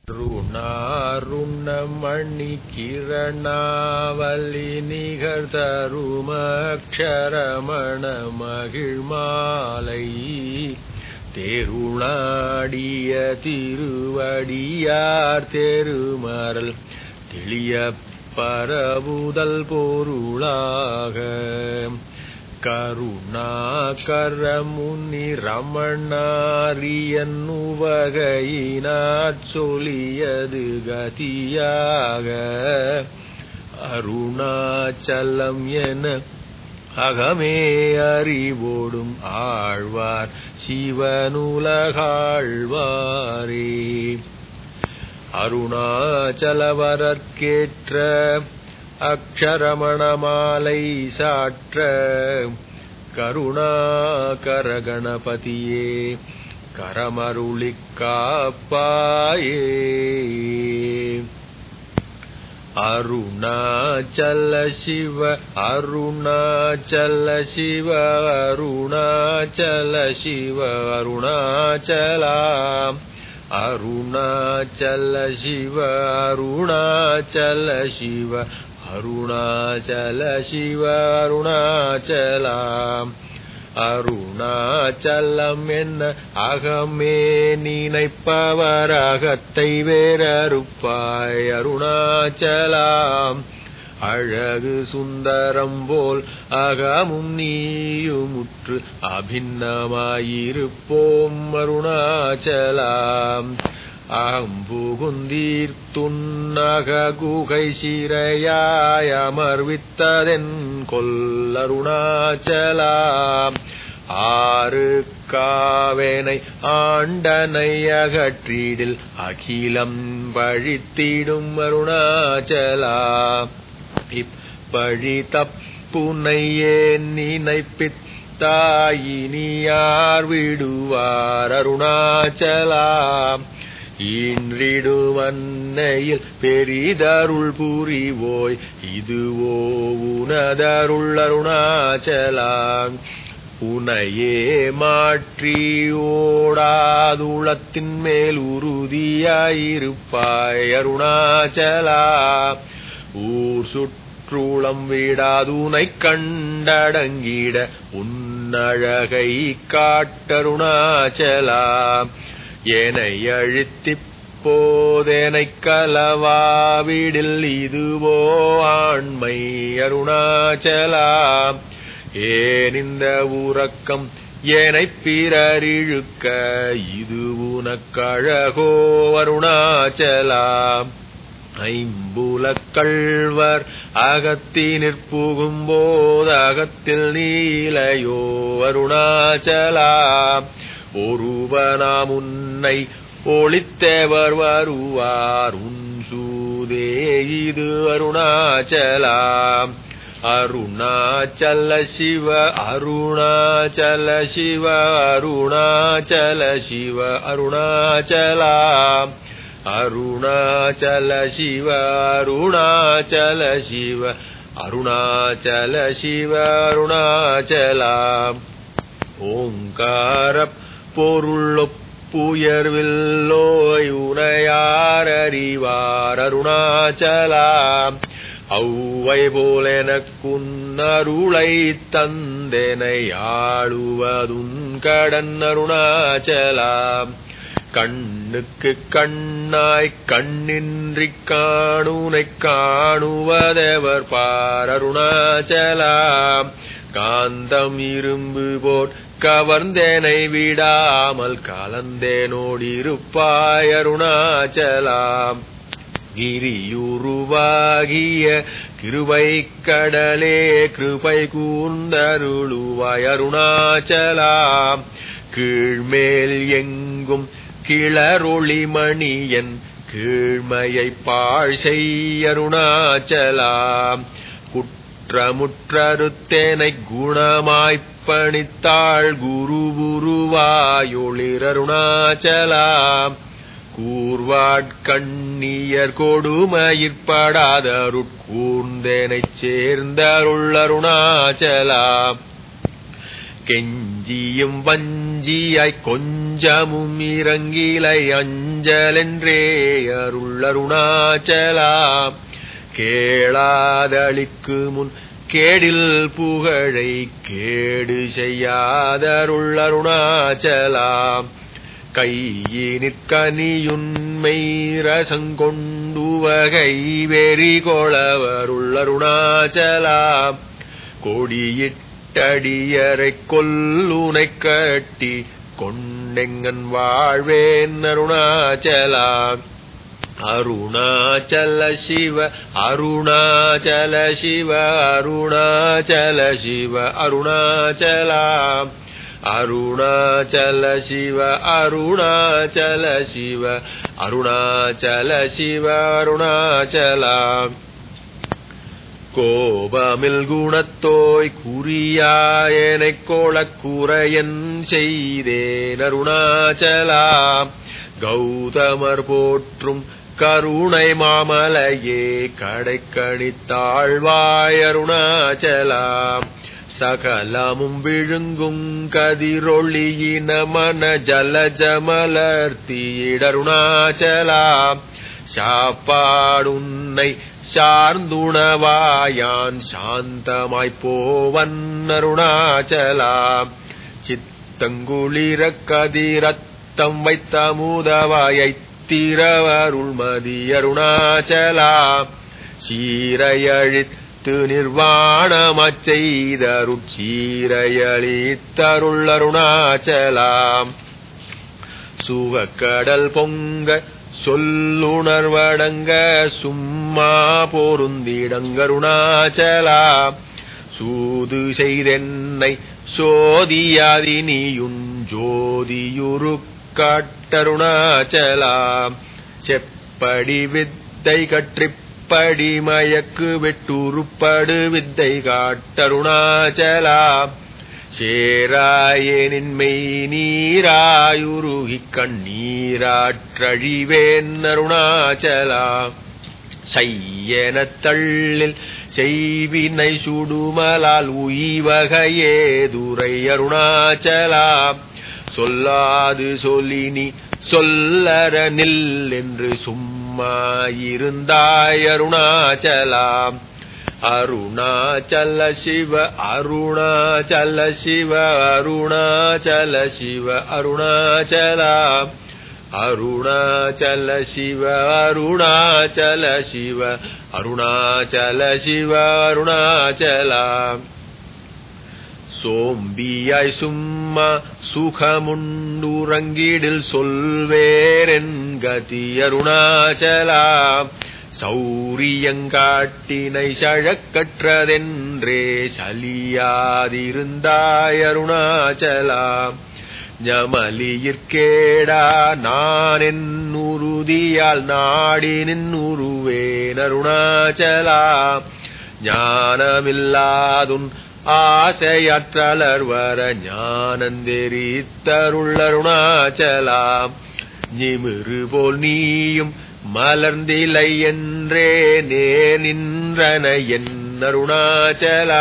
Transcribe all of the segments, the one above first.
ருணாருணமணி கிரணாவலி நிகர் தருமக்ஷரமண மகிழ்மாலை தேருளாடிய திருவடியார் தெருமரல் தெளிய பரவுதல் பொருளாக கருணாகர முனி ரமணாரியன் உவகையினாற் சொல்லியது கதியாக அருணாச்சலம் என அகமே அறிவோடும் ஆழ்வார் சிவனுலகாழ்வாரே அருணாச்சலவரற்கேற்ற அக்ஷரமணமாலை சாற்ற கருணாகர கணபதியே கரமருளிக் காப்பாயே அருணாச்சல சிவ அருணாச்சல சிவ அருணாச்சல சிவ அருணாச்சலாம் அருணாச்சல சிவ அருணாச்சல சிவ அருணாச்சல சிவ அருணாச்சலாம் அருணாச்சலம் என்ன அகமே நினைப்பவர் அகத்தை வேறறுப்பாய் அருணாச்சலாம் அழகு சுந்தரம் போல் அகமும் நீயுமுற்று அபிநமாயிருப்போம் அருணாச்சலாம் அம்புகுந்தீர் துன்னக குகை சிறையாய் அமர்வித்ததென் கொல்லருணாச்சலாம் ஆறு காவேனை ஆண்டனை அகற்றிடில் அகிலம் பழித்திடும் அருணாச்சலா இப்பழி தப்புனையே நினைப்பித்தாயினியார் விடுவார் அருணாச்சலா ஈன்றிடுவன்னையில் பெரிதருள் புரிவோய் இதுவோ உனதருள் அருணாச்சலாம் உனையே மாற்றி ஓடாதுளத்தின் மேல் உறுதியாயிருப்பாய் அருணாச்சலா ஊர் சுற்றுளம் விடாதுனை கண்டடங்கிட உன்னழகை காட்டருணாச்சலா என்னை அழித்திப் போதெனைக் கலவாவிடில் இதுவோ ஆண்மை அருணாச்சலா ஏன் இந்த உறக்கம் ஏனைப் பிறரிழுக்க இது உனக்கழகோ அருணாச்சலா ஐம்புலக்கள்வர் அகத்தினிற் புகும்போது அகத்தில் நீலையோ அருணாச்சலா ஒருவனாம் உன்னை ஒளித்தேவர் வருவார் உன் சூதே இது அருணாச்சலா அருணாச்சல சிவ அருணாச்சல சிவ அருணாச்சல சிவ அருணாச்சலா அருணாச்சல சிவ அருணாச்சல சிவ அருணாச்சல சிவ அருணாச்சலா ஓங்கார பொருளொப்புயர்வில்லோய் உனையார் அறிவார் அருணாச்சலா ஔவை போலெனக்குன்னருளை தந்தெனை ஆளுவதுன் கடன் அருணாச்சலா கண்ணுக்கு கண்ணாய் கண்ணின்றி காணுனை காணுவதெவர் பார் அருணாச்சலா காந்தம் இரும்பு போட் கவர்ந்தேனை விடாமல் கலந்தேனோடிருப்பாய் அருணாச்சலாம் கிரியுருவாகிய கிருபை கடலே கிருபை கூர்ந்தருளுவாய் அருணாச்சலாம் கீழ்மேல் எங்கும் கிளரொளிமணியன் கீழ்மையை பாழ் செய்யருணாச்சலாம் குற்றமுற்றறுத்தேனை குணமாய்ப் பணித்தாள் குருவுருவாயொளிரருணாச்சலாம் கூர்வாட்கண்ணியர் கொடுமயிற்படாதருட்கூர்ந்தேனைச் சேர்ந்தருள்ளருணாச்சலாம் கெஞ்சியும் வஞ்சியாய் கொஞ்சமும் இறங்கிலை அஞ்சலென்றே அருளருணாச்சலா கேளாதளிக்கு முன் கேடில் புகழை கேடு செய்யாதருளருணாச்சலா கையினிற்கனியுண்மை ரசங்கொண்டு வகை வெறி கொளவருளருணாச்சலா கொடியிட்டடியரை கொல்லுனை கட்டி கொண்டெங்கன் வாழ்வேன் அருணாச்சலா அருணாச்சல சிவ அருணாச்சல சிவ அருணாச்சல சிவ அருணாச்சலா அருணாச்சல சிவ அருணாச்சல சிவ அருணாச்சல சிவ அருணாச்சலா கோபமில் குணத்தோய் குறியாயனைக் கோளக்குறையன் செய்தேன் அருணாச்சலா கௌதமர் போற்றும் கருணை மாமலையே கடைக்கணித்தாழ்வாய் அருணாச்சலா சகலமும் விழுங்கும் கதிரொளியின மன ஜலஜமலர்த்தியிடருணாச்சலா சாப்பாடுன்னை சார்ந்துணவாயான் சாந்தமாய்ப் போவன் அருணாச்சலா சித்தங்குளிர கதிரத்தம் வைத்த மூதவாயைத் திரவருள்மதி அருணாச்சலா சீரையழித்து நிர்வாணமச் செய்தருட்சீரையளித்தருள் அருணாச்சலா சுவக்கடல் பொங்க சொல்லுணர்வடங்க சும்மா பொருந்திடங்கருணாச்சலா சூது செய்தென்னை சோதியாதினியுன் ஜோதியுரு காட்டருணாச்சலா செப்படி வித்தை கற்றிப்படி மயக்கு வெட்டுருப்படு வித்தை காட்டருணாச்சலா சேராயனின்மை நீராயுருகிக் கண்ணீராற்றழிவேன் அருணாச்சலா செய்யனத் தள்ளில் செய்வினை சுடுமலால் உய்வகையே துரை அருணாச்சலா சொல்லாது சொல்லினி சொல்லற நில் என்று சும்மா இருந்தாய் அருணாச்சலா அருணாச்சல சிவ அருணாச்சல சிவ அருணாச்சல சிவ அருணாச்சலா அருணாச்சல சிவ அருணாச்சல சிவ அருணாச்சல சிவ அருணாச்சலா சோம்பியாய் சும்மா சுகமுண்டுறங்கிடில் சொல்வேரென் கதி அருணாச்சலா சௌரியங்காட்டினை சழக்கற்றதென்றே சலியாதிருந்தாய் அருணாச்சலா ஞமலியிற்கேடா நான் என் உறுதியால் நாடி நின்னுருவேன் அருணாச்சலா ஞானமில்லாதுன் ஆசையற்றலர் வர ஞானந்தெரித்தருளருணாச்சலா நிமிரு போல் நீயும் மலர்ந்திலை என்றே நே நின்றன என் அருணாச்சலா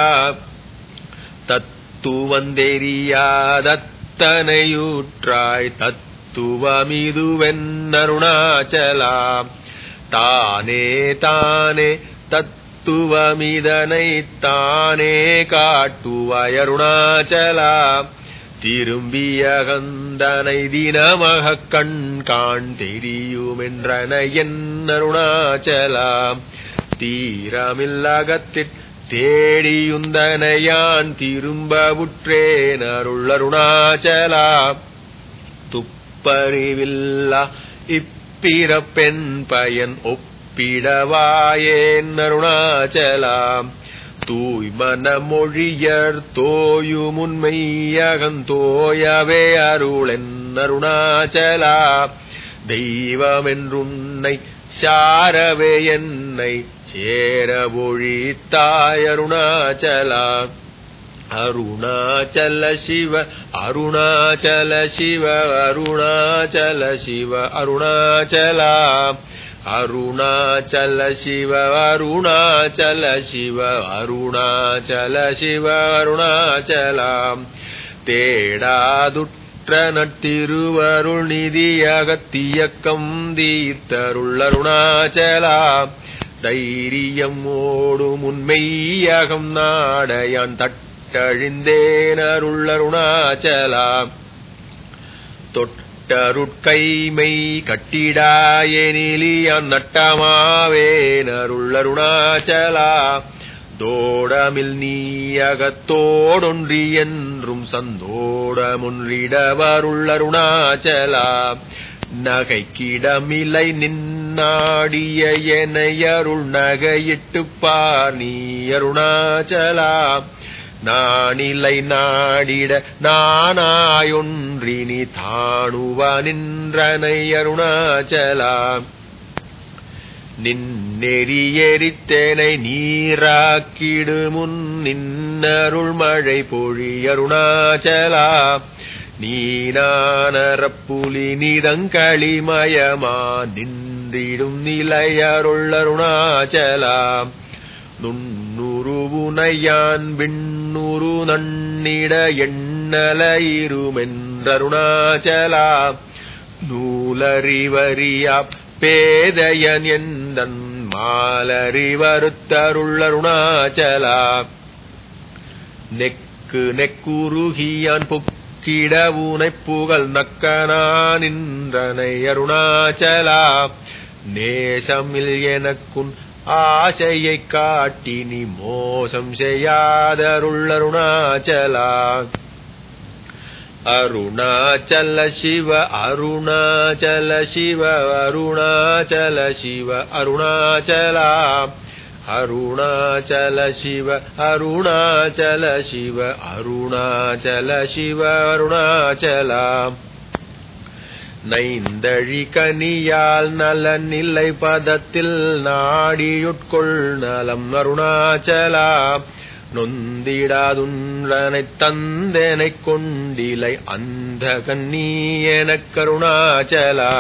தத்துவந்தெரியாதத்தனையூற்றாய் தத்துவமிதுவென் அருணாச்சலா தானே தானே தத்துவமிதனை தானே காட்டுவாய் அருணாச்சலா திரும்பிய கந்தனை தினமகக் கண் காண் தெரியுமென்றன என் அருணாச்சலா தீரமில்லகத்திற் தேடியுந்தனையான் திரும்ப உற்றேன் அருள் அருணாச்சலா துப்பறிவில்லா இப்பிறப்பெண் பயன் ஒப்பிடவாயேன் அருணாச்சலா தூய்மன மொழியர் தோயுமுன்மையகந்தோயவே அருளென் அருணாச்சலா தெய்வமென்றுன்னை சாரவே என்னை சேர ஒழித்தாய் அருணாச்சலா அருணாச்சல சிவ அருணாச்சல சிவ அருணாச்சல சிவ அருணாச்சலா அருணாச்சல சிவ அருணாச்சல சிவ அருணாச்சல சிவ அருணாச்சலா தேடாதுற்ற நட்டிருவருள் நிதியகத்தியக்கம் தீர்த்தருள் அருணாச்சலா தைரியம் ஓடும் உண்மையகம் நாடையான் தட்டழிந்தேன் அருள் அருணாச்சலா தொட்டருட்கைமை கட்டிடாயெனிலியான் நட்டமாவேன் அருள் அருணாச்சலா தோடமில் நீயகத்தோடொன்றி என்றும் சந்தோடமுன்றிடவருள் அருணாச்சலா நகைக்கிடமில்லை நின்னாடிய எனையருள் நகையிட்டுப் பார் நீ அருணாச்சலா நானிலை நாடிட நானாயொன்றி நீ தாணுவ நின்றனை அருணாச்சலா நின்னெறியெறித்தேனை நீராக்கிடு முன் நின்னருள் மழை பொழி அருணாச்சலா நீனானரப்புலி நிதங்களிமயமா நின்றிடும் நிலையருள் அருணாச்சலா நுண்ணுருவுனையான் விண்ணுரு நன்னிட எண்ணலையிருமென்றருணாச்சலா நூலறிவறியா பேதையன் எந்தன் மாலறிவருத்தருள் அருணாச்சலா நெக்கு நெக்குருகியான் பொக்கிட உனைப் புகழ் நக்கனான் நின்றனை அருணாச்சலா நேசமில் எனக்குன் ஆசையைக் காட்டி நீ மோசம் செய்யாதருள் அருணாச்சலா அருணாச்சல சிவ அருணாச்சல சிவ அருணாச்சல சிவ அருணாச்சலா அருணாச்சல சிவ அருணாச்சல சிவ அருணாச்சல சிவ அருணாச்சலா நைந்தழி கனியால் நல நிலை பதத்தில் நாடியுட்கொள் நலம் அருணாச்சலா நொந்திடாதுன்றனைத் தந்தெனைக் கொண்டிலை அந்த கண்ணீ எனக் கருணாச்சலா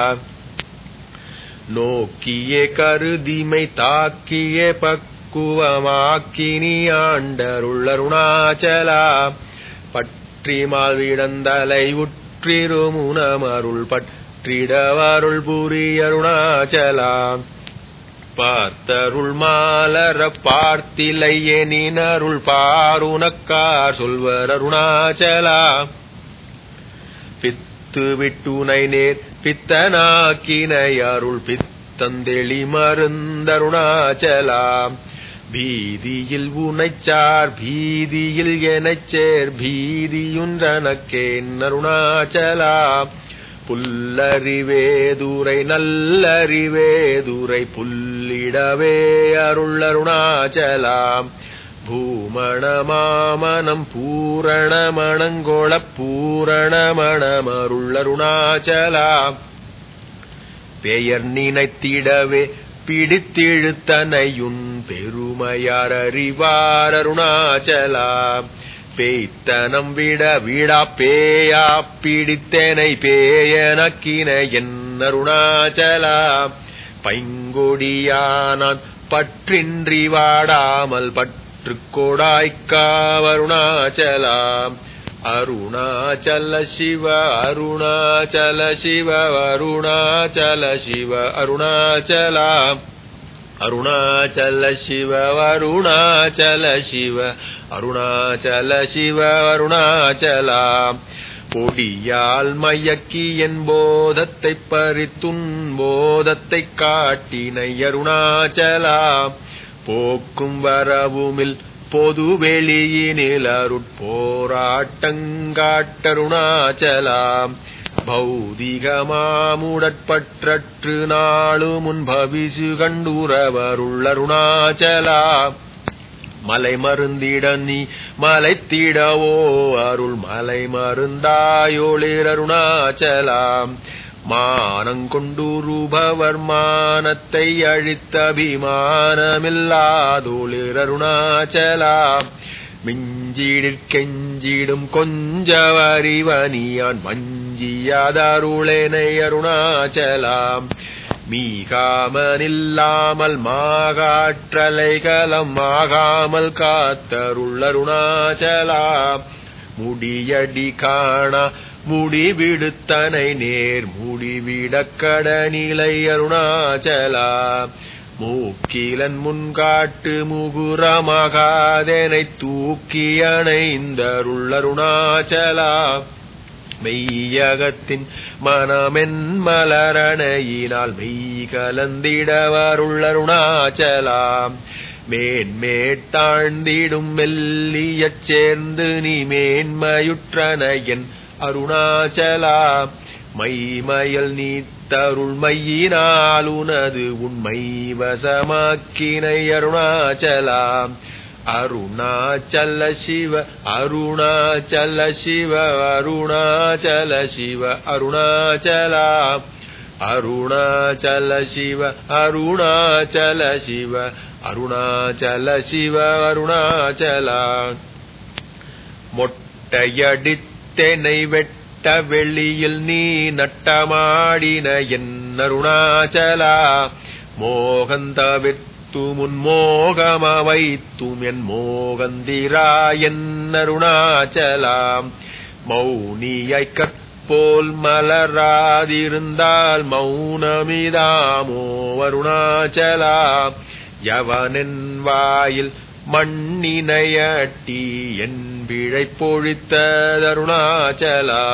நோக்கிய கருதிமை தாக்கிய பக்குவமாக்கினி ஆண்டருள் அருணாச்சலா பற்றிமால் விடந்தலை உற்றிருமுனமருள் பற்றிடவருள் புரி அருணாச்சலா பார்த்தருள் மாலர பார்த்திலை எனினருள் பாருனக்கார் சொல்வர் அருணாச்சலா பித்து விட்டுனை நேர் பித்தனாக்கினை அருள் பித்தந்தெளி மருந்தருணாச்சலா பீதியில் உனைச்சார் பீதியில் எனச் சேர் பீதியுன்றனக்கேன் அருணாச்சலா புல்லறிவேதுரை நல்லறிவேதுரை புல்லிடவே அருள் அருணாச்சலாம் பூமணமாமனம் பூரணமணங்கொள பூரணமணமருள் அருணாச்சலா பெயர் நினைத்திடவே பிடித்திழுத்தனையுன் பெருமையார் அறிவார் அருணாச்சலா பேய்த்தனம் விட விடா பேயா பிடித்தனை பேயனக்கின என் அருணாச்சலா பைங்கொடியானான் பற்றின்றி வாடாமல் பற்று கொடாய்க்காவருணாச்சலா அருணாச்சல சிவ அருணாச்சல சிவ அருணாச்சல சிவ அருணாச்சலா அருணாச்சல சிவ அருணாச்சல சிவ அருணாச்சல சிவ அருணாச்சலா பொடியால் மயக்கி என் போதத்தை பறித்துன் போதத்தை காட்டினை அருணாச்சலா போக்கும் வரவுமில் பொது வெளியினில் அருட்போராட்டங்காட்டருணாச்சலா பௌதிகமாமுடற்பற்றற்று நாளு முன் பவிசு கண்டுறவருள்ளருணாச்சலா மலை மருந்திட நீ மலைத்திடவோ அருள் மலை மருந்தாயோளிர் அருணாச்சலாம் மானங்கொண்டுருபவர் மானத்தை அழித்த அபிமானமில்லாதோளிர் அருணாச்சலா மிஞ்சிடிற் கெஞ்சிடும் கொஞ்சவறிவனியான் மஞ்சியாதருளேனை அருணாச்சலாம் மீகாமனில்லாமல் மாகாற்றலைகலம் ஆகாமல் காத்தருள் அருணாச்சலா முடியடி காணா முடிவிடுத்தனை நேர் முடிவிடக்கட நிலை அருணாச்சலா மூக்கிலன் முன்காட்டு முகுரமகாதனை தூக்கி அணைந்தருளருணாச்சலா மெய்யகத்தின் மனமென் மலரணையினால் மெய் கலந்திடவருள்ளருணாச்சலாம் மேன்மேட்டாழ்ந்திடும் மெல்லியச் சேர்ந்து நீ மேன்மையுற்றனையன் அருணாச்சலா மைமயல் நீத்தருள் மையினால் உனது உண்மை வசமாக்கினை அருணாச்சலா அருணாச்சல சிவ அருணாச்சல சிவ அருணாச்சல சிவ அருணாச்சலா அருணாச்சல சிவ அருணாச்சல சிவ அருணாச்சல சிவ அருணாச்சலா மொட்டையடித்தெனை வெட்ட வெளியில் நீ நட்டமாடின என் அருணாச்சலா மோகந்தவித்து முன்மோகம வைத்தும் என் மோகந்திராயன் அருணாச்சலாம் மௌனியை கற்போல் மலராதிருந்தால் மௌனமிதாமோ அருணாச்சலா யவனின் வாயில் மண்ணினையட்டி என் பிழை பொழித்தருணாச்சலா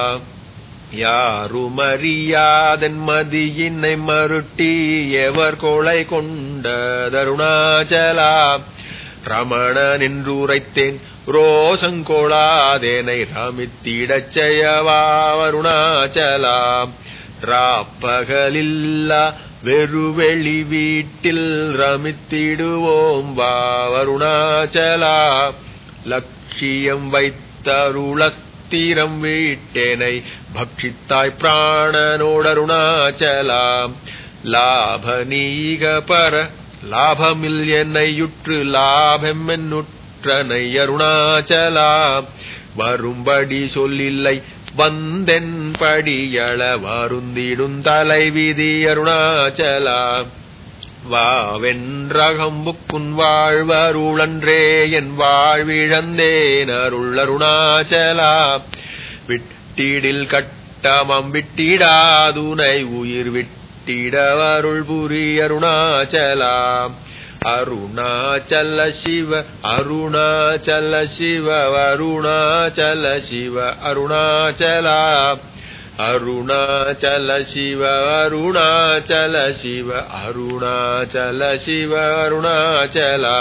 யாருமறியாதன் மதியினை மருட்டி எவர் கொலை கொண்ட தருணாச்சலா ரமணன் என்றுரைத்தேன் ரோசங்கொளாதேனை ரமித்திடச் செய்யவாருணாச்சலா ராப்பகலில்லா வெறுவெளி வீட்டில் ரமித்திடுவோம் வாவருணாச்சலா லட்சியம் வைத்தருளஸ்திரம் வீட்டேனை பக்ஷித்தாய் பிராணனோடருணாச்சலா லாப நீக பர லாபமில் என்னையுற்று லாபமென்னுற்றனை அருணாச்சலா வரும்படி சொல்லில்லை வந்தென் படியள வருந்திடும் தலைவிதி அருணாச்சலா வாவென்றகம்புக்குன் வாழ்வருளன்றே என் வாழ்விழந்தேன் அருள் அருணாச்சலா விட்டிடில் கட்டமம் விட்டிடாதுனை உயிர் விட்டிடவருள் புரி அருணாச்சலா அருணாச்சல சிவ அருணாச்சல சிவ அருணாச்சல சிவ அருணாச்சலா அருணாச்சல சிவ அருணாச்சல சிவ அருணாச்சல சிவ அருணாச்சலா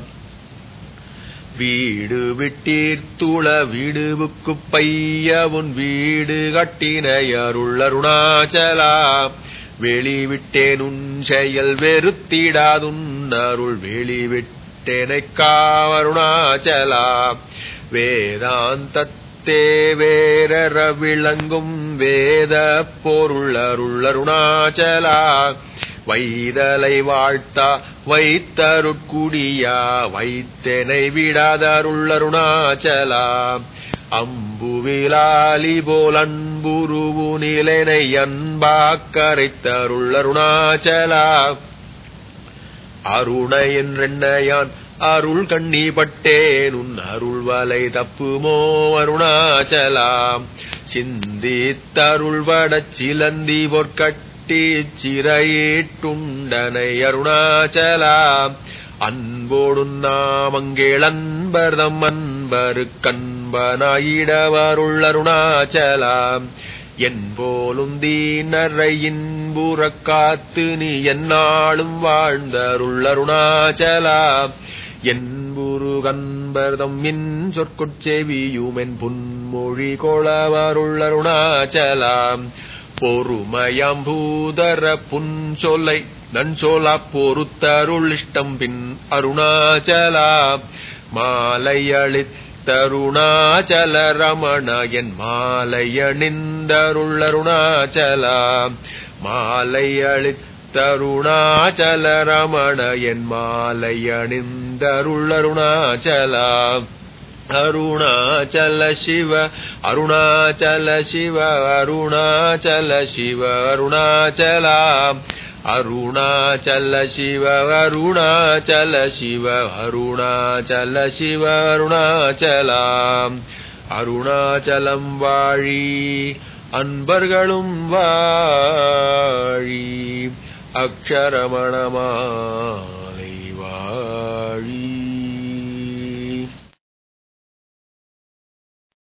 வீடு விட்டீர்த்துள வீடுவுக்கு பையவுன் வீடு கட்டினை அருள் அருணாச்சலா வெளிவிட்டேன் உன் செயல் வெறுத்திடாதுன் அருள் வெளிவிட்டேனைக் காவருணாச்சலா வேதாந்தத்தே வேரற விளங்கும் வேத பொருள் அருள் அருணாச்சலா வைதலை வாழ்த்தா வைத்தருட்குடியா வைத்தெனை விடாதருள் அருணாச்சலா அம்புவிலாலி போல் அன்புருவு நிலனை அன்பாக்கரைத்தருள் அருணாச்சலா அருண என்றென்னையான் அருள் கண்ணிப்பட்டேன் உன் அருள் வலை தப்புமோ அருணாச்சலா சிந்தித்தருள் வடச் சிலந்தி பொற்கட்டி சிறையீட்டுண்டனை அருணாச்சலா அன்போடும் நாமங்கேளன்பர்தம் அன்பரு கண்பனாயிடவருள் அருணாச்சலா என் போலும் தீனரையின் காத்து நீ என்னாலும் வாழ்ந்தருள் அருணாச்சலா என்புரு கன்பர்தம் மின் சொற்கொச்செவியுமென் புன்மொழி கொளவருள் அருணாச்சலா பொறுமயம் பூதர புன்சொல்லை நன்சொலா பொறுத்தருள் இஷ்டம் பின் அருணாச்சலா மாலை அளித்தருணாச்சல ரமண என் மாலை அணிந்தருள் அருணாச்சலா மாலை அளித்தருணாச்சல ரமண என் மாலை அணிந்தருள் அருணாச்சலா அருணாச்சல சிவ அருணாச்சல சிவ அருணாச்சல சிவ அருணாச்சலா அருணாச்சல சிவ அருணாச்சல சிவ அருணாச்சல சிவ அருணாச்சலா அருணாச்சலம் வாழி அன்பர்களும் வாழி அக்ஷரமணமாமி